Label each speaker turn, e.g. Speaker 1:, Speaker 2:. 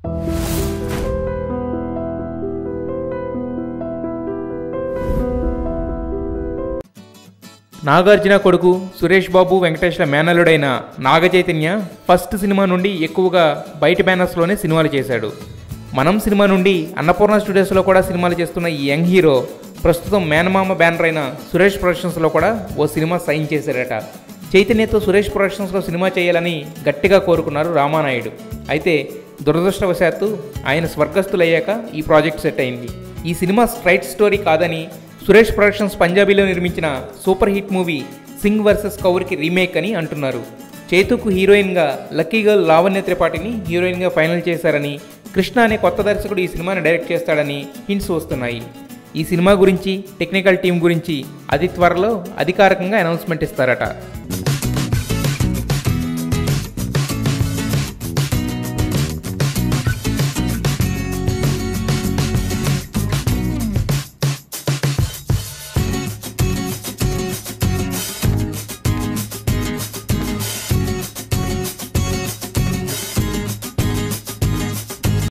Speaker 1: నాగార్జున కొడుకు సురేష్ బాబు వెంకటేష్ల మేనల్లుడైన నాగ చైతన్య ఫస్ట్ సినిమా నుండి ఎక్కువగా బయట బ్యానర్స్లోనే సినిమాలు చేశాడు మనం సినిమా నుండి అన్నపూర్ణ స్టూడియోస్లో కూడా సినిమాలు చేస్తున్న ఈ యంగ్ హీరో ప్రస్తుతం మేనమామ బ్యానర్ అయిన సురేష్ ప్రొడక్షన్స్లో కూడా ఓ సినిమా సైన్ చేశాడట చైతన్యతో సురేష్ ప్రొడక్షన్స్లో సినిమా చేయాలని గట్టిగా కోరుకున్నారు రామానాయుడు అయితే దురదృష్టవశాత్తు ఆయన స్వర్గస్థులయ్యాక ఈ ప్రాజెక్ట్ సెట్ అయింది ఈ సినిమా స్ట్రైట్ స్టోరీ కాదని సురేష్ ప్రొడక్షన్స్ పంజాబీలో నిర్మించిన super hit movie Singh versus కౌర్కి రీమేక్ అని అంటున్నారు చేతుకు హీరోయిన్గా లక్కీ గర్ల్ లావణ్య త్రిపాఠిని హీరోయిన్గా ఫైనల్ చేశారని కృష్ణ అనే కొత్త దర్శకుడు ఈ సినిమాని డైరెక్ట్ చేస్తాడని హింట్స్ వస్తున్నాయి ఈ సినిమా గురించి టెక్నికల్ టీం గురించి అతి త్వరలో అధికారికంగా అనౌన్స్మెంట్ ఇస్తారట